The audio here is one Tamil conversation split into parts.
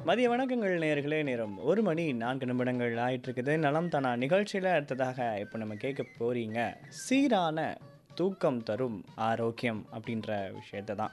மதிய வணக்கங்கள் நேர்களே நேரம் ஒரு மணி நான்கு நிமிடங்கள் ஆயிட்டிருக்குது நலம் தானா நிகழ்ச்சியில் அடுத்ததாக இப்போ நம்ம கேட்க போறீங்க சீரான தூக்கம் தரும் ஆரோக்கியம் அப்படின்ற விஷயத்தை தான்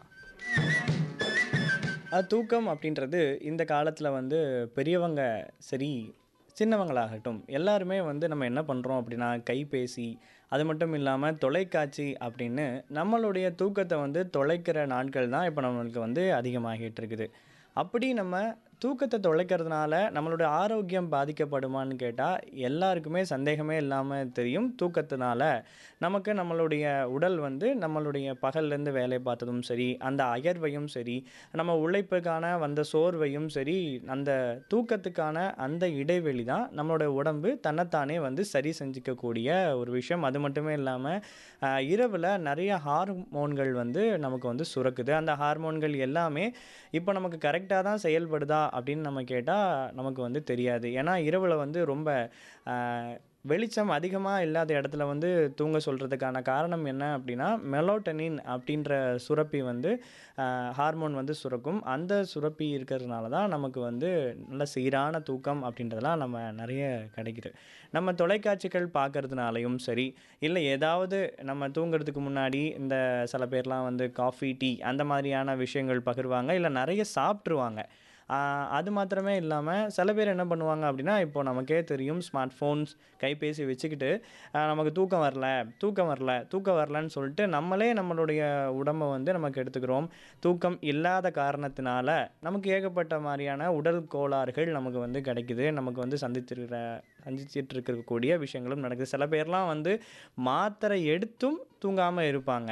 அது தூக்கம் அப்படின்றது இந்த காலத்தில் வந்து பெரியவங்க சரி சின்னவங்களாகட்டும் எல்லாருமே வந்து நம்ம என்ன பண்ணுறோம் அப்படின்னா கைபேசி அது மட்டும் இல்லாமல் தொலைக்காட்சி அப்படின்னு நம்மளுடைய தூக்கத்தை வந்து தொலைக்கிற நாட்கள் தான் இப்போ நம்மளுக்கு வந்து அதிகமாகிட்டு இருக்குது அப்படி நம்ம தூக்கத்தை தொலைக்கிறதுனால நம்மளுடைய ஆரோக்கியம் பாதிக்கப்படுமான்னு கேட்டால் எல்லாருக்குமே சந்தேகமே இல்லாமல் தெரியும் தூக்கத்தினால நமக்கு நம்மளுடைய உடல் வந்து நம்மளுடைய பகல்லேருந்து வேலை பார்த்ததும் சரி அந்த அயர்வையும் சரி நம்ம உழைப்புக்கான வந்த சோர்வையும் சரி அந்த தூக்கத்துக்கான அந்த இடைவெளி தான் நம்மளோட உடம்பு தன்னைத்தானே வந்து சரி செஞ்சுக்கக்கூடிய ஒரு விஷயம் அது மட்டுமே இல்லாமல் இரவில் நிறைய ஹார்மோன்கள் வந்து நமக்கு வந்து சுரக்குது அந்த ஹார்மோன்கள் எல்லாமே இப்போ நமக்கு கரெக்டாக தான் செயல்படுதா அப்படின்னு நம்ம கேட்டால் நமக்கு வந்து தெரியாது ஏன்னா இரவில் வந்து ரொம்ப ஆஹ், வெளிச்சம் அதிகமாக இல்லாத இடத்துல வந்து தூங்க சொல்கிறதுக்கான காரணம் என்ன அப்படின்னா மெலோட்டனின் அப்படின்ற சுரப்பி வந்து ஹார்மோன் வந்து சுரக்கும் அந்த சுரப்பி இருக்கிறதுனால தான் நமக்கு வந்து நல்ல சீரான தூக்கம் அப்படின்றதெல்லாம் நம்ம நிறைய கிடைக்குது நம்ம தொலைக்காட்சிகள் பார்க்கறதுனாலையும் சரி இல்லை ஏதாவது நம்ம தூங்குறதுக்கு முன்னாடி இந்த சில பேர்லாம் வந்து காஃபி டீ அந்த மாதிரியான விஷயங்கள் பகிர்வாங்க இல்லை நிறைய சாப்பிட்ருவாங்க ஆஹ் அது மாத்திரமே இல்லாமல் சில பேர் என்ன பண்ணுவாங்க அப்படின்னா இப்போ நமக்கே தெரியும் ஸ்மார்ட் ஃபோன்ஸ் கைபேசி வச்சுக்கிட்டு ஆஹ் நமக்கு தூக்கம் வரல தூக்கம் வரல தூக்கம் வரலன்னு சொல்லிட்டு நம்மளே நம்மளுடைய உடம்பை வந்து நமக்கு எடுத்துக்கிறோம் தூக்கம் இல்லாத காரணத்தினால நமக்கு ஏகப்பட்ட மாதிரியான உடல் கோளாறுகள் நமக்கு வந்து கிடைக்குது நமக்கு வந்து சந்திச்சிருக்கிற சந்திச்சிட்டு இருக்கக்கூடிய விஷயங்களும் நடக்குது சில பேர்லாம் வந்து மாத்திரை எடுத்தும் தூங்காமல் இருப்பாங்க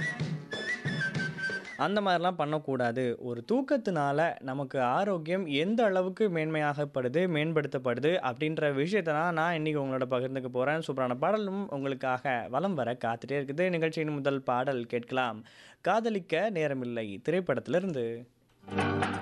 அந்த மாதிரிலாம் பண்ணக்கூடாது ஒரு தூக்கத்தினால நமக்கு ஆரோக்கியம் எந்த அளவுக்கு மேன்மையாகப்படுது மேம்படுத்தப்படுது அப்படின்ற விஷயத்தை தான் நான் இன்றைக்கி உங்களோட பகிர்ந்துக்க போகிறேன் சூப்பரான பாடலும் உங்களுக்காக வலம் வர காத்துட்டே இருக்குது நிகழ்ச்சியின் முதல் பாடல் கேட்கலாம் காதலிக்க நேரமில்லை திரைப்படத்திலிருந்து